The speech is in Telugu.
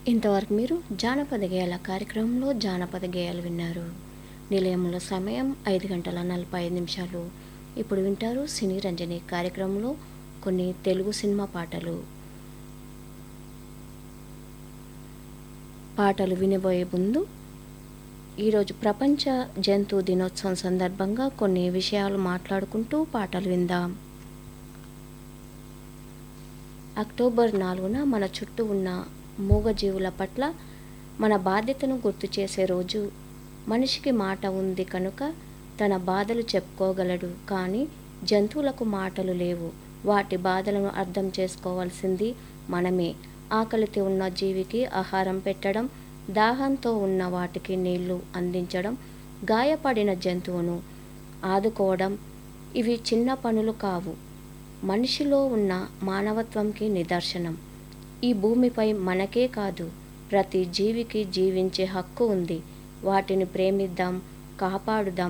ఇంతవరకు మీరు జానపద గేయాల కార్యక్రమంలో జానపద గేయాలు విన్నారు నిలయంలో సమయం ఐదు గంటల నలభై ఐదు నిమిషాలు ఇప్పుడు వింటారు సినీ రంజని కార్యక్రమంలో కొన్ని తెలుగు సినిమా పాటలు పాటలు వినబోయే ముందు ఈరోజు ప్రపంచ జంతు దినోత్సవం సందర్భంగా కొన్ని విషయాలు మాట్లాడుకుంటూ పాటలు విందాం అక్టోబర్ నాలుగున మన చుట్టూ ఉన్న మూగజీవుల పట్ల మన బాధ్యతను గుర్తు చేసే రోజు మనిషికి మాట ఉంది కనుక తన బాధలు చెప్పుకోగలడు కానీ జంతువులకు మాటలు లేవు వాటి బాధలను అర్థం చేసుకోవాల్సింది మనమే ఆకలితో ఉన్న జీవికి ఆహారం పెట్టడం దాహంతో ఉన్న వాటికి నీళ్లు అందించడం గాయపడిన జంతువును ఆదుకోవడం ఇవి చిన్న పనులు కావు మనిషిలో ఉన్న మానవత్వంకి నిదర్శనం ఈ భూమిపై మనకే కాదు ప్రతి జీవికి జీవించే హక్కు ఉంది వాటిని ప్రేమిద్దాం కాపాడుదాం